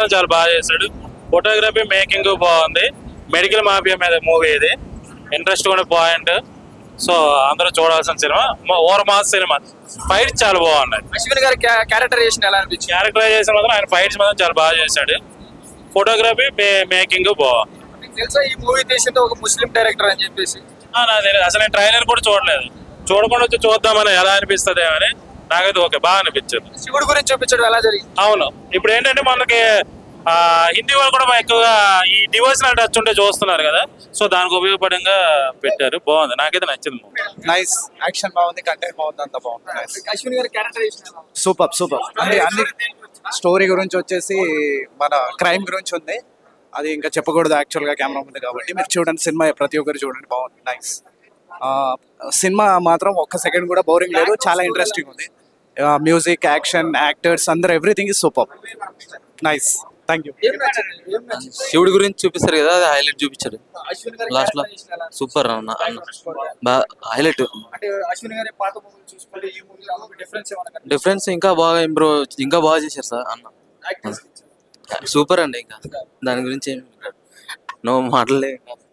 మాత్రం చాలా బాగా చేశాడు ఫోటోగ్రఫీ మేకింగ్ బాగుంది మెడికల్ మాఫియా మీద మూవీ ఇది ఇంట్రెస్ట్ కూడా పాయింట్ సో అందరూ చూడాల్సిన సినిమా ఓవర్ మాస్ సినిమా ఫైట్స్ చాలా బాగున్నాయి అశ్విన్ గారి క్యారెక్టరైజేషన్ ఎలా అనిపించింది క్యారెక్టరైజేషన్ మాత్రం ఆయన ఫైట్స్ మాత్రం చాలా బాగా చేశాడు ఫోటోగ్రఫీ మేకింగ్ బాగుంది మీకు తెలుసా ఈ మూవీ తీసింది ఒక ముస్లిం డైరెక్టర్ అని చెప్పేసి ఆ, నాకు తెలియదు అసలు నేను ట్రైలర్ కూడా చూడలేదు చూడకుండా వచ్చి చూద్దామని ఎలా అనిపిస్తుంది అని నాకైతే ఓకే బాగా అనిపించింది శివుడు గురించి చూపించడం ఎలా జరిగింది అవును ఇప్పుడు ఏంటంటే మనకి ఆ, హిందీ వాళ్ళు కూడా ఎక్కువగా ఈ డివోషనల్ టచ్ ఉంటే చూస్తున్నారు కదా సో దానికి ఉపయోగపడంగా పెట్టారు బాగుంది నాకైతే నచ్చింది నైస్ యాక్షన్ బాగుంది కంటెంట్ బాగుంది అంత బాగుంది నైస్ అశ్విన్ గారి క్యారెక్టరైజేషన్ ఎలా ఉంది? సూపర్ సూపర్ అన్ని అన్ని స్టోరీ గురించి వచ్చేసి మన క్రైమ్ గురించి ఉంది అది ఇంకా చెప్పకూడదు యాక్చువల్గా కెమెరా ఉంది కాబట్టి మీరు చూడండి సినిమా ప్రతి ఒక్కరు చూడండి బాగుంది నైస్ సినిమా మాత్రం ఒక్క సెకండ్ కూడా బోరింగ్ లేదు చాలా ఇంట్రెస్టింగ్ ఉంది మ్యూజిక్ యాక్షన్ యాక్టర్స్ అందరు everything is super nice thank you ఏం నచ్చింది? ఏం నచ్చింది? శివుడి గురించి చూపిస్తారు కదా అది హైలైట్ చూపించాడు అశ్విన్ గారి లాస్ట్ లో characterization ఎలా ఉంది? సూపర్ అన్న అన్న బాగా హైలైట్ అంటే అశ్విన్ గారి పాత మూవీ చూసుకుంటే ఈ మూవీ ఆ మూవీ డిఫరెన్స్ ఏమైనా కనిపిస్తుందా? డిఫరెన్స్ ఇంకా బాగా ఇంప్రూవ్ ఇంకా బాగా చేశారు సార్ అన్న Actors కి. సూపర్ అండి ఇంకా దాని గురించి ఏమి నో మాటలే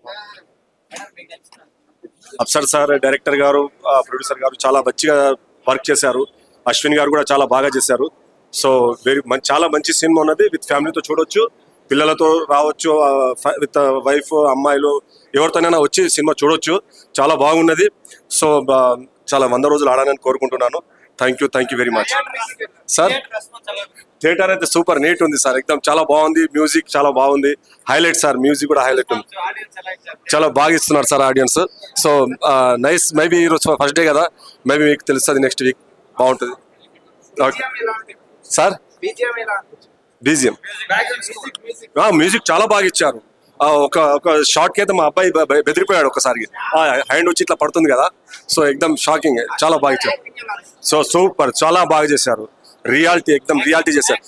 అఫ్సర్ సార్ డైరెక్టర్ గారు ఆ, ప్రొడ్యూసర్ గారు చాలా మంచిగా వర్క్ చేశారు అశ్విన్ గారు కూడా చాలా బాగా చేశారు సో వెరీ మంచి చాలా మంచి సినిమా ఉన్నది విత్ ఫ్యామిలీతో చూడొచ్చు పిల్లలతో రావచ్చు ఆ, ఫ- విత్ వైఫ్ అమ్మాయిలు ఎవరితోనైనా వచ్చి సినిమా చూడొచ్చు చాలా బాగున్నది సో బా- చాలా వంద రోజులు ఆడాలని కోరుకుంటున్నాను thank you thank you very much sir theatre అయితే సూపర్ నీట్ ఉంది సార్ ఎక్దమ్ చాలా బాగుంది మ్యూజిక్ చాలా బాగుంది హైలైట్ సార్ మ్యూజిక్ కూడా హైలైట్ ఉంది చాలా బాగా ఇస్తున్నారు sir audience so nice maybe ఈరోజు ఫస్ట్ డే కదా మేబీ మీకు తెలుస్తుంది నెక్స్ట్ వీక్ బాగుంటుంది ఓకే సార్ BGM ఎలా ఉంది? BGM Background music, music. Music చాలా బాగా ఇచ్చారు ఆ, ఒక ఒక షార్ట్ కి అయితే మా అబ్బాయి బె- బె- బెదిరిపోయాడు ఒకసారి హ్యాండ్ వచ్చి ఇట్లా పడుతుంది కదా సో ఎక్దమ్ షాకింగ్ చాలా బాగా ఇచ్చారు సో సూపర్ చాలా బాగా చేశారు రియాలిటీ ఎక్దమ్ రియాలిటీ చేశారు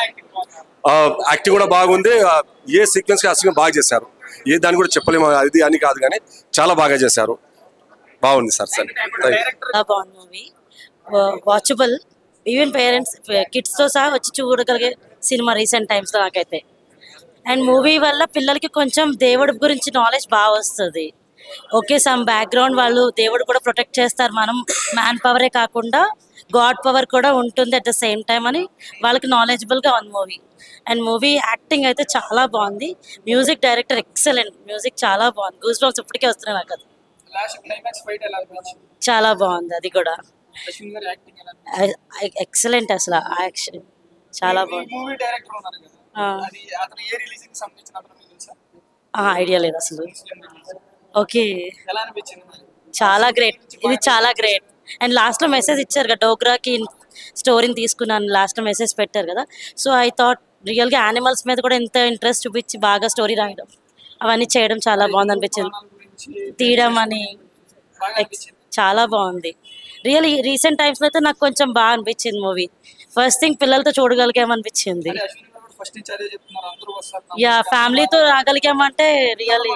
యాక్టింగ్ కూడా బాగుంది ఆ, ఏ సీక్వెన్స్ కి అసలు బాగా చేశారు ఏ దాన్ని కూడా చెప్పలేము అది అని కాదు కానీ చాలా బాగా చేశారు బాగుంది సార్ సరే థ్యాంక్ యూ చాలా బాగుంది movie watchable even parents kids తో సహా వచ్చి చూడగలిగే సినిమా రీసెంట్ టైమ్స్ లో నాకైతే అండ్ మూవీ వల్ల పిల్లలకి కొంచెం దేవుడి గురించి నాలెడ్జ్ బాగా వస్తుంది ఓకే సమ్ బ్యాక్గ్రౌండ్ వాళ్ళు దేవుడు కూడా ప్రొటెక్ట్ చేస్తారు మనం మ్యాన్ పవరే కాకుండా గాడ్ పవర్ కూడా ఉంటుంది అట్ ద సేమ్ టైం అని వాళ్ళకి knowledgeable గా ఉంది మూవీ అండ్ మూవీ యాక్టింగ్ అయితే చాలా బాగుంది మ్యూజిక్ డైరెక్టర్ ఎక్సలెంట్ మ్యూజిక్ చాలా బాగుంది గూస్ బాక్స్ ఇప్పటికే వస్తున్నాయి నాకు అది లాస్ట్ క్లైమాక్స్ ఫైట్ ఎలా అనిపించింది చాలా బాగుంది అది కూడా అశ్విన్ గారి యాక్టింగ్ ఎలా అనిపించింది ఎక్సలెంట్ అసలు యాక్షన్ చాలా బాగుంది మూవీ డైరెక్టర్ ఉన్నారు కదా ఆ. అది అతను ఏ రిలీజింగ్ సంబంధించిన అతను మీకు తెలుసా ఐడియా లేదు అసలు ఓకే ఎలా అనిపించింది మరి చాలా గ్రేట్ ఇది చాలా గ్రేట్ అండ్ లాస్ట్ లో మెసేజ్ ఇచ్చారు కదా డోగ్రాకి స్టోరీని తీసుకున్నాను లాస్ట్ లో మెసేజ్ పెట్టారు కదా సో ఐ థాట్ రియల్ గా యానిమల్స్ మీద కూడా ఎంత ఇంట్రెస్ట్ చూపించి బాగా స్టోరీ రాయడం అవన్నీ చేయడం చాలా బాగుంది అనిపించింది తీయడం అని ex- చాలా బాగుంది రియల్ రీసెంట్ టైమ్స్ లో అయితే నాకు కొంచెం బాగా అనిపించింది మూవీ ఫస్ట్ థింగ్ పిల్లలతో చూడగలిగామనిపించింది అశ్విన్ గారు కూడా ఫస్ట్ నుంచి అదే చెప్తున్నారు అందరూ వస్తారు యా ఫ్యామిలీతో రాగలిగామంటే రియల్లీ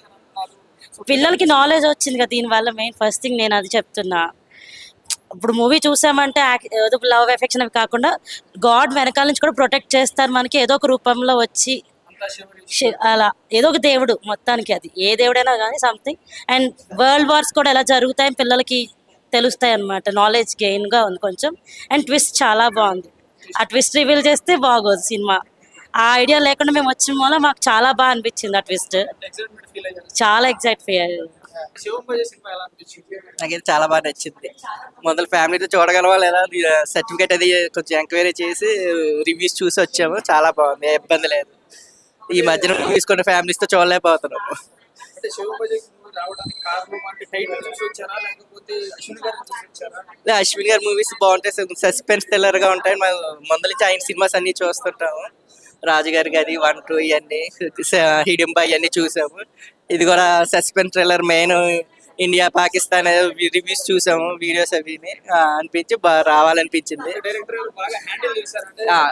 పిల్లలకి నాలెడ్జ్ వచ్చింది కదా దీనివల్ల మెయిన్ ఫస్ట్ థింగ్ నేను అది చెప్తున్నా ఇప్పుడు మూవీ చూసామంటే యాక్- ఏదో లవ్ ఎఫెక్షన్ అవి కాకుండా గాడ్ వెనకాల నుంచి కూడా ప్రొటెక్ట్ చేస్తారు మనకి ఏదో ఒక రూపంలో వచ్చి అంతా శివుడి శి- అలా ఏదో ఒక దేవుడు మొత్తానికి అది ఏ దేవుడైనా కానీ సంథింగ్ అండ్ వరల్డ్ వార్స్ కూడా ఎలా జరుగుతాయని పిల్లలకి తెలుస్తాయి అనమాట నాలెడ్జ్ గెయిన్గా ఉంది కొంచెం అండ్ ట్విస్ట్ చాలా బాగుంది ఆ ట్విస్ట్ రివీల్ చేస్తే బాగోదు సినిమా ఆ ఐడియా లేకుండా మేము వచ్చిన వల్ల మాకు చాలా బాగా అనిపించింది ఆ ట్విస్ట్ ఎక్సైట్మెంట్ ఫీల్ అయ్యారు చాలా ఎగ్జైట్ ఫీల్ శివం భజ సినిమా ఎలా అనిపించింది నాకైతే చాలా బాగా నచ్చింది మొదలు ఫ్యామిలీతో చూడగలవా లేదా సర్టిఫికేట్ అది కొంచెం ఎంక్వైరీ చేసి రివ్యూస్ చూసి వచ్చాము చాలా బాగుంది ఏ ఇబ్బంది లేదు ఈ మధ్యన తీసుకున్న ఫ్యామిలీస్తో చూడలేకపోతున్నాము అంటే శివం భజ రావడానికి కారణం అంటే టైటిల్ చూసి వచ్చారా లేకపోతే అశ్విన్ గారిని చూసి వచ్చారా ఇలా అశ్విన్ గారి మూవీస్ బాగుంటాయి సస్పెన్స్ థ్రిల్లర్ గా ఉంటాయి మనం ముందు నుంచి ఆయన సినిమాస్ అన్ని చూస్తుంటాము రాజుగారి గది వన్ టూ ఇవన్నీ హిడింబా ఇవన్నీ చూసాము ఇది కూడా suspense thriller main India Pakistan reviews చూసాము వీడియోస్ అవి అనిపించి బాగా రావాలనిపించింది డైరెక్టర్ గారు బాగా హ్యాండిల్ చేశారంటే ఆ,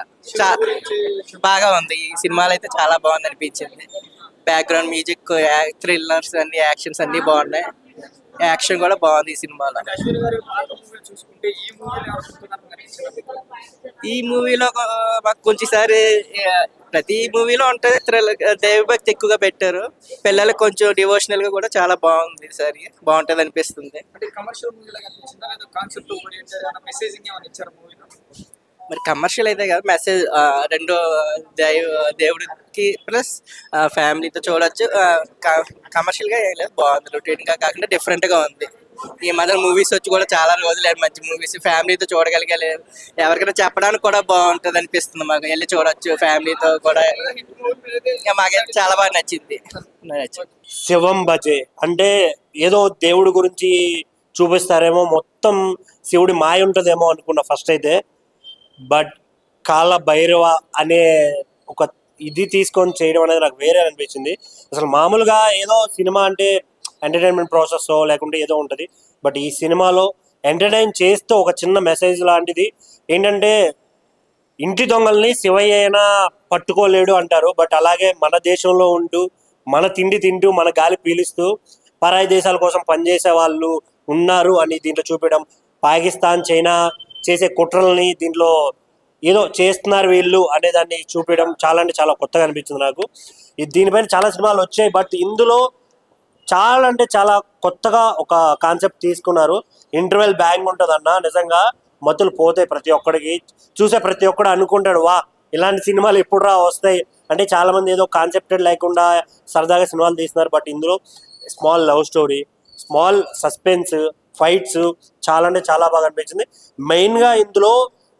చా- బాగా ఉంది ఈ సినిమాలో అయితే చాలా బాగుంది అనిపించింది బ్యాక్గ్రౌండ్ మ్యూజిక్ థ్రిల్లర్స్ అన్ని యాక్షన్స్ అన్ని బాగున్నాయి యాక్షన్ కూడా బాగుంది ఈ సినిమాలో అశ్విన్ గారి పాత మూవీలు చూసుకుంటే ఈ మూవీలో ఎవరు అనిపించారు మీకు ఈ మూవీలో మాకు కొంచెంసారి ఆ, ప్రతి మూవీలో ఉంటుంది థ్రిల్ దైవభక్తి ఎక్కువగా పెట్టారు పిల్లలకు కొంచెం డివోషనల్ గా కూడా చాలా బాగుంది ఈసారి బాగుంటది అనిపిస్తుంది అంటే కమర్షియల్ మూవీ లాగా అనిపించిందా లేదా కాన్సెప్ట్ ఓరియంటెడ్ మెసేజింగ్ ఏమైనా ఇచ్చారు మూవీలో మరి కమర్షియల్ అయితే కాదు మెసేజ్ రెండు దైవ దేవుడికి ప్లస్ ఫ్యామిలీతో చూడొచ్చు కమర్షియల్ గా ఏం లేదు బాగుంది రొటీన్ గా కాకుండా డిఫరెంట్ గా ఉంది ఈ మధ్య మూవీస్ వచ్చి కూడా చాలా రోజులు అయ్యాయి మంచి మూవీస్ ఫ్యామిలీతో చూడగలిగలేదు ఎవరికైనా చెప్పడానికి కూడా బాగుంటది అనిపిస్తుంది మాకు వెళ్ళి చూడొచ్చు ఫ్యామిలీతో కూడా ఇంకా మాకైతే చాలా బాగా నచ్చింది నచ్చింది శివం బజే అంటే ఏదో దేవుడి గురించి చూపిస్తారేమో మొత్తం శివుడి మాయ ఉంటుందేమో అనుకున్నా ఫస్ట్ అయితే బట్ కాల భైరవ అనే ఒక ఇది తీసుకొని చేయడం అనేది నాకు వేరే అనిపించింది అసలు మామూలుగా ఏదో సినిమా అంటే ఎంటర్టైన్మెంట్ ప్రాసెస్ లేకుంటే ఏదో ఉంటుంది బట్ ఈ సినిమాలో ఎంటర్టైన్ చేస్తూ ఒక చిన్న మెసేజ్ లాంటిది ఏంటంటే ఇంటి దొంగల్ని శివయ్య అయినా పట్టుకోలేడు అంటారు bట్ అలాగే మన దేశంలో ఉంటూ మన తిండి తింటూ మన గాలి పీలుస్తూ పరాయి దేశాల కోసం పనిచేసే వాళ్ళు ఉన్నారు అని దీంట్లో చూపించడం పాకిస్తాన్ చైనా చేసే కుట్రల్ని దీంట్లో ఏదో చేస్తున్నారు వీళ్ళు అనే దాన్ని చూపించడం చాలా అంటే చాలా కొత్తగా అనిపించింది నాకు ఇది దీనిపైన చాలా సినిమాలు వచ్చాయి బట్ ఇందులో చాలా అంటే చాలా కొత్తగా ఒక కాన్సెప్ట్ తీసుకున్నారు ఇంటర్వెల్ బ్యాంగ్ ఉంటుంది అన్న నిజంగా మతులు పోతాయి ప్రతి ఒక్కడికి చూసే ప్రతి ఒక్కడు అనుకుంటాడు వా ఇలాంటి సినిమాలు ఎప్పుడు రా వస్తాయి అంటే చాలా మంది ఏదో కాన్సెప్టెడ్ లేకుండా సరదాగా సినిమాలు తీస్తున్నారు బట్ ఇందులో small love story small suspense fights చాలా అంటే చాలా బాగా అనిపించింది మెయిన్గా ఇందులో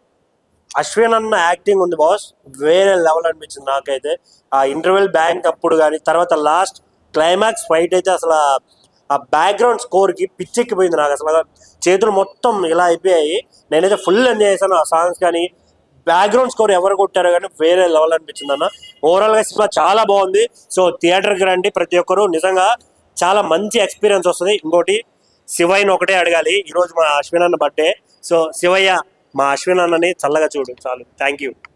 అశ్విన్ అన్న యాక్టింగ్ ఉంది బాస్ వేరే లెవెల్ అనిపించింది నాకైతే ఆ ఇంటర్వెల్ బ్యాంక్ అప్పుడు కానీ తర్వాత లాస్ట్ క్లైమాక్స్ ఫైట్ అయితే అసలు ఆ- ఆ బ్యాక్గ్రౌండ్ స్కోర్కి పిచ్చెక్కిపోయింది నాకు అసలు చేతులు మొత్తం ఇలా అయిపోయాయి నేనైతే ఫుల్ ఎంజాయ్ చేశాను ఆ సాంగ్స్ కానీ బ్యాక్గ్రౌండ్ స్కోర్ ఎవరు కొట్టారో కానీ వేరే లెవెల్ అనిపించింది అన్న ఓవరాల్గా సినిమా చాలా బాగుంది సో థియేటర్కి రండి ప్రతి ఒక్కరు నిజంగా చాలా మంచి ఎక్స్పీరియన్స్ వస్తుంది ఇంకోటి శివయ్యని ఒకటే అడగాలి ఈరోజు మా అశ్విన్ అన్న బర్త్డే సో శివయ్య మా అశ్విన్ అన్నని చల్లగా చూడు చాలు థ్యాంక్ యూ